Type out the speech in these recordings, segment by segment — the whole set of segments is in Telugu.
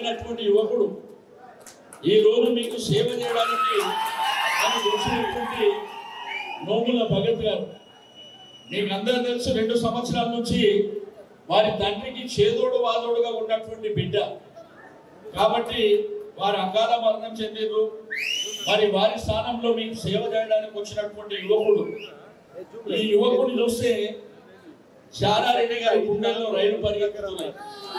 కలిగినటువంటి యువకుడు ఈ రోజు మీకు సేవ చేయడానికి నన్ను వచ్చినటువంటి నోముల భగత్ గారు మీకు అందరూ తెలుసు రెండు సంవత్సరాల నుంచి వారి తండ్రికి చేదోడు వాదోడుగా ఉన్నటువంటి బిడ్డ కాబట్టి వారు అకాల మరణం చెందిరు మరి వారి స్థానంలో మీకు సేవ చేయడానికి వచ్చినటువంటి యువకుడు ఈ యువకుడిని చూస్తే చాలా రెడ్డి గారి గుండెల్లో రైలు పరిగెత్తుతున్నాయి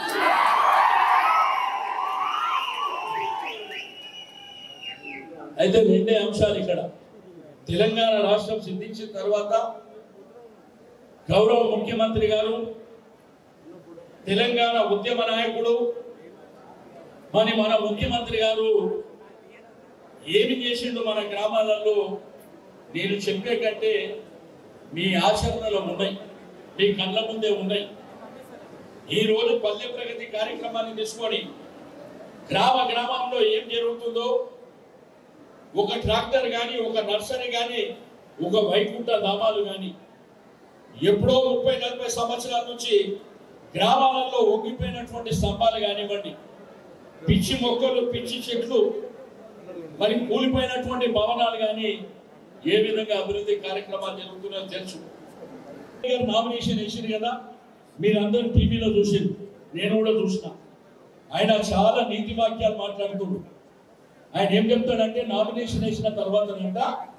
అయితే రెండే అంశాలు ఇక్కడ తెలంగాణ రాష్ట్రం సిద్ధించిన తర్వాత గౌరవ ముఖ్యమంత్రి గారు తెలంగాణ ఉద్యమ నాయకుడు మరి మన ముఖ్యమంత్రి గారు ఏమి చేసిండు మన గ్రామాలలో నేను చెప్పే కంటే మీ ఆచరణలో ఉన్నాయి మీ కళ్ళ ముందే ఉన్నాయి ఈ రోజు పల్లె ప్రగతి కార్యక్రమాన్ని తీసుకొని గ్రామ గ్రామంలో ఏం జరుగుతుందో ఒక ట్రాక్టర్ కానీ ఒక నర్సరీ కానీ ఒక వైకుంఠ ధామాలు కానీ ఎప్పుడో ముప్పై నలభై సంవత్సరాల నుంచి గ్రామాలలో ఒగ్గిపోయినటువంటి స్తంభాలు కానివ్వండి పిచ్చి మొక్కలు పిచ్చి చెట్లు మరి కూలిపోయినటువంటి భవనాలు కానీ ఏ విధంగా అభివృద్ధి కార్యక్రమాలు జరుగుతున్నాయో తెలుసు గారు నామినేషన్ వేసింది కదా మీరందరూ టీవీలో చూసింది నేను కూడా చూసిన ఆయన చాలా నీతి వాక్యాలు మాట్లాడుతుండు ఆయన ఏం చెప్తాడంటే నామినేషన్ వేసిన తర్వాతనంట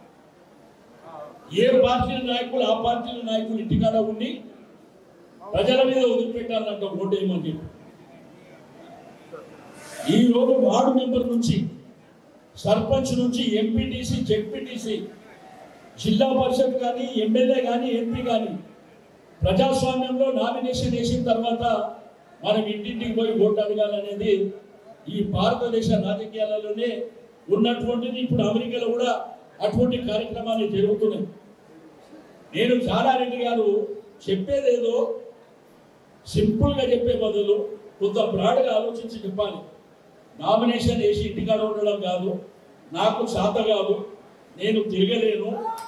ఏ పార్టీ నాయకులు ఆ పార్టీ నాయకులు ఇంటికాడ ఉండి ప్రజల మీద వదిలిపెట్టాలంట ఓటు వేయమని చెప్పి ఈ రోజు వార్డు మెంబర్ నుంచి సర్పంచ్ నుంచి ఎంపీటీసీ జెడ్పీటీసీ జిల్లా పరిషత్ కానీ ఎమ్మెల్యే కానీ ఎంపీ కానీ ప్రజాస్వామ్యంలో నామినేషన్ వేసిన తర్వాత మనం ఇంటింటికి పోయి ఓటు అడగాలనేది ఈ భారతదేశ రాజకీయాలలోనే ఉన్నటువంటిది ఇప్పుడు అమెరికాలో కూడా అటువంటి కార్యక్రమాలు జరుగుతున్నాయి నేను జానారెడ్డి గారు చెప్పేదేదో సింపుల్గా చెప్పే బదులు కొంత బ్రాడ్గా ఆలోచించి చెప్పాలి నామినేషన్ వేసి ఇంటికాడ ఉండడం కాదు నాకు చేత కాదు నేను తిరగలేను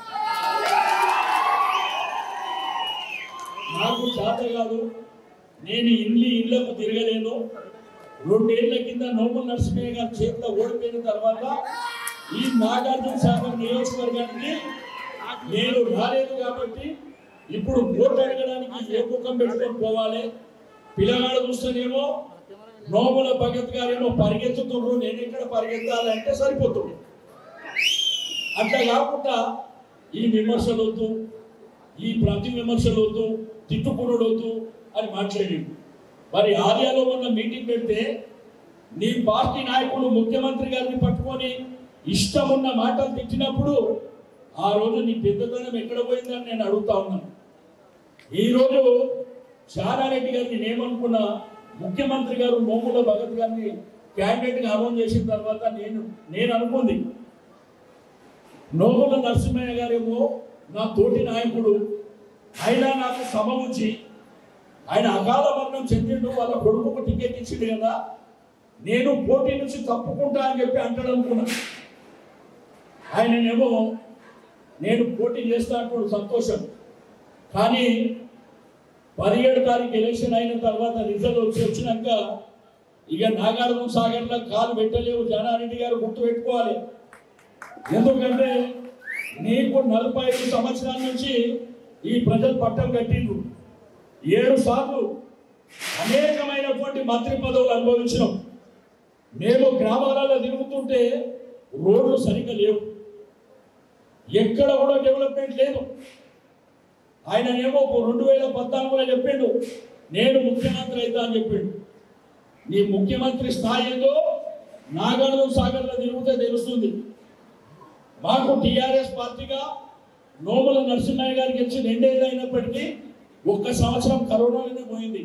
నాకు చేత కాదు నేను ఇల్లు ఇళ్లకు తిరగలేను రెండేళ్ల కింద నోముల నరసింహయ్య గారి చేతిలో ఓడిపోయిన తర్వాత ఈ నాగార్జున సాగర్ నియోజకవర్గానికి నేను రాలేదు కాబట్టి ఇప్పుడు ఓటు అడగడానికి ఏ ముఖం పెట్టుకొని పోవాలి పిల్లగాడు చూస్తేనేమో నోముల భగత్ గారేమో పరిగెత్తుతుండ్రు నేను ఎక్కడ పరిగెత్తాలంటే సరిపోతుంది అట్లా కాకుండా ఈ విమర్శలు వద్దు ఈ ప్రతి విమర్శలు వద్దు తిట్టుకునుడు వద్దు అని మాట్లాడిండు మరి ఆలయాలో ఉన్న మీటింగ్ పెడితే నీ పార్టీ నాయకులు ముఖ్యమంత్రి గారిని పట్టుకొని ఇష్టం ఉన్న మాటలు తిట్టినప్పుడు ఆ రోజు నీ పెద్దతనం ఎక్కడ పోయిందని నేను అడుగుతా ఉన్నాను ఈ రోజు చారారెడ్డి గారిని నేనేమనుకున్నా ముఖ్యమంత్రి గారు నోముల భగత్ గారిని క్యాండిడేట్ గా అనౌన్స్ చేసిన తర్వాత నేను నేను అనుకుంది నోముల నరసింహయ్య గారేమో నా తోటి నాయకుడు ఆయన నాకు సమ ఉంచి ఆయన అకాల మరణం చెందిండు వాళ్ళ కొడుకుకు టికెట్ ఇచ్చిండు కదా నేను పోటీ నుంచి తప్పుకుంటా అని చెప్పి అంటాడు అనుకున్నా ఆయననేమో నేను పోటీ చేస్తా అంటాడు సంతోషం కానీ పదిహేడు తారీఖు ఎలక్షన్ అయిన తర్వాత రిజల్ట్ వచ్చి వచ్చినాక ఇక నాగార్జున సాగర్లో కాలు పెట్టలేవు జానారెడ్డి గారు గుర్తు పెట్టుకోవాలి ఎందుకంటే నీకు నలభై ఐదు సంవత్సరాల నుంచి ఈ ప్రజలు పట్టం కట్టిండ్రు ఏడు సార్లు అనేకమైనటువంటి మంత్రి పదవులు అనుభవించినాం మేము గ్రామాలలో తిరుగుతుంటే రోడ్లు సరిగ్గా లేవు ఎక్కడ కూడా డెవలప్మెంట్ లేదు ఆయననేమో రెండు వేల పద్నాలుగులో చెప్పిండు నేను ముఖ్యమంత్రి అవుతా అని చెప్పిండు నీ ముఖ్యమంత్రి స్థాయి ఏదో నాగార్జున సాగర్లో తిరిగితే తెలుస్తుంది మాకు టిఆర్ఎస్ పార్టీగా నోముల నరసింహయ్య గారికి వచ్చి రెండేళ్ళు అయినప్పటికీ ఒక్క సంవత్సరం కరోనాలోనే పోయింది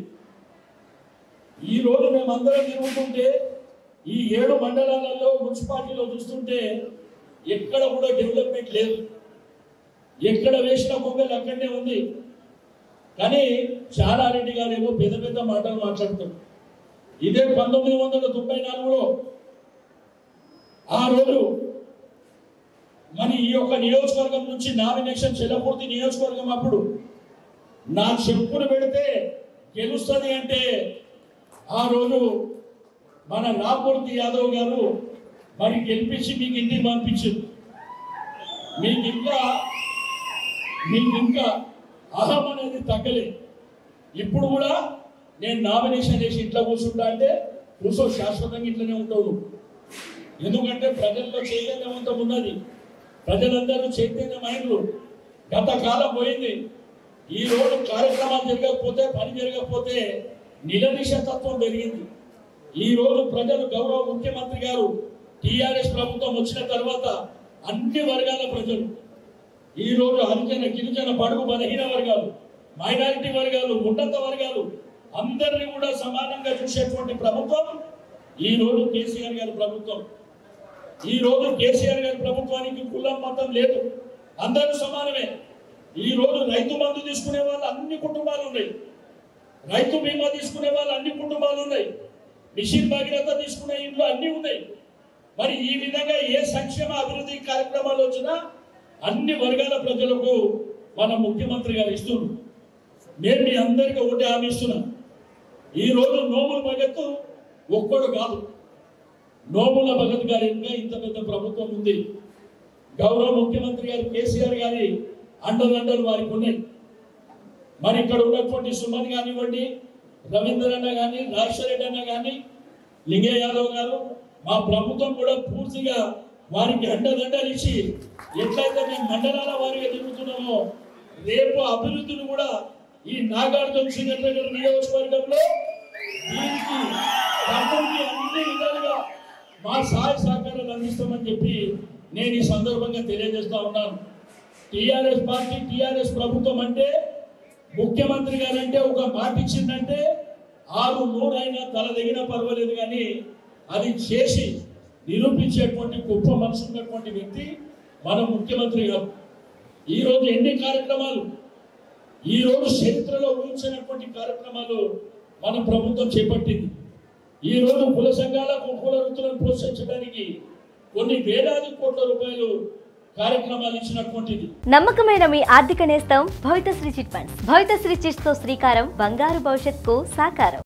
ఈ రోజు మేమందరం తిరుగుతుంటే ఈ ఏడు మండలాలలో మున్సిపాలిటీలో చూస్తుంటే ఎక్కడ కూడా డెవలప్మెంట్ లేదు ఎక్కడ వేసిన కొంగలు అక్కడనే ఉంది కానీ చారారెడ్డి గారు ఏమో పెద్ద పెద్ద మాటలు మాట్లాడుతారు ఇదే పంతొమ్మిది వందల తొంభై నాలుగులో ఆ రోజు మన ఈ యొక్క నియోజకవర్గం నుంచి నామినేషన్ చెల్లపూర్తి నియోజకవర్గం అప్పుడు నా చెప్పులు పెడితే గెలుస్తుంది అంటే ఆ రోజు మన రామూర్తి యాదవ్ గారు మరి గెలిపించి మీకు ఇంటికి పంపించారు మీకు ఇంకా మీకు ఇంకా అహం అనేది తగ్గలేదు ఇప్పుడు కూడా నేను నామినేషన్ వేసి ఇంట్లో కూర్చుంటా అంటే కూర్చో శాశ్వతంగా ఇట్లనే ఉంటావు నువ్వు. ఎందుకంటే ప్రజల్లో చైతన్యవంతం ఉన్నది ప్రజలందరూ చైతన్యమైనరు గత కాలం పోయింది ఈ రోజు కార్యక్రమాలు జరగకపోతే పని జరగకపోతే నిలదీశ తత్వం పెరిగింది ఈ రోజు ప్రజలు గౌరవ ముఖ్యమంత్రి గారు టిఆర్ఎస్ ప్రభుత్వం వచ్చిన తర్వాత అన్ని వర్గాల ప్రజలు ఈ రోజు హరిజన గిరిజన బడుగు బలహీన వర్గాలు మైనారిటీ వర్గాలు ఉన్నత వర్గాలు అందరినీ కూడా సమానంగా చూసేటువంటి ప్రభుత్వం ఈ రోజు కేసీఆర్ గారి ప్రభుత్వం ఈ రోజు కేసీఆర్ గారి ప్రభుత్వానికి కులం మతం లేదు అందరూ సమానమే ఈ రోజు రైతు బంధు తీసుకునే వాళ్ళు అన్ని కుటుంబాలు ఉన్నాయి రైతు బీమా తీసుకునే వాళ్ళు అన్ని కుటుంబాలు ఉన్నాయి మిషన్ భగీరథ తీసుకునే ఇంట్లో అన్ని ఉన్నాయి మరి ఈ విధంగా ఏ సంక్షేమ అభివృద్ధి కార్యక్రమాలు వచ్చినా అన్ని వర్గాల ప్రజలకు మన ముఖ్యమంత్రి గారు ఇస్తున్నారు నేను మీ అందరికీ ఒకటి హామీ ఇస్తున్నా ఈ రోజు నోముల భగత్ ఒక్కడు కాదు నోముల భగత్ గారి ఇంకా ఇంత పెద్ద ప్రభుత్వం ఉంది గౌరవ ముఖ్యమంత్రి గారు కేసీఆర్ గారి అండదండలు వారికి ఉన్నాయి మరి ఇక్కడ ఉన్నటువంటి సుమన్ కానివ్వండి రవీంద్ర అన్న కానీ రాజశేఖర అన్న కానీ లింగయ్య యాదవ్ గారు మా ప్రభుత్వం కూడా పూర్తిగా వారికి అండదండలు ఇచ్చి ఎట్లయితే మేము మండలాల వారిగా తిరుగుతున్నామో రేపు అభివృద్ధిని కూడా ఈ నాగార్జున సింగర్ నియోజకవర్గంలో దీనికి ప్రభుత్వం అన్ని విధాలుగా మా సహాయ సహకారాలు అందిస్తామని చెప్పి నేను ఈ సందర్భంగా తెలియజేస్తా ఉన్నాను టిఆర్ఎస్ పార్టీ టిఆర్ఎస్ ప్రభుత్వం అంటే ముఖ్యమంత్రి గారంటే ఒక మాట ఇచ్చిందంటే ఆరు నూరైనా తల దిగినా పర్వాలేదు కానీ అది చేసి నిరూపించేటువంటి గొప్ప మనసు ఉన్నటువంటి వ్యక్తి మన ముఖ్యమంత్రి గారు ఈరోజు ఎన్ని కార్యక్రమాలు ఈరోజు చరిత్రలో ఊహించినటువంటి కార్యక్రమాలు మన ప్రభుత్వం చేపట్టింది ఈ రోజు కుల సంఘాలకు కుల వృత్తులను ప్రోత్సహించడానికి కొన్ని వేలాది కోట్ల రూపాయలు కార్యక్రమాలు ఇచ్చినటువంటిది నమ్మకమైన మీ ఆర్థిక నేస్తం Bhavithasri chit funds Bhavithasri chits తో శ్రీకారం బంగారు భవిష్యత్కు సాకారం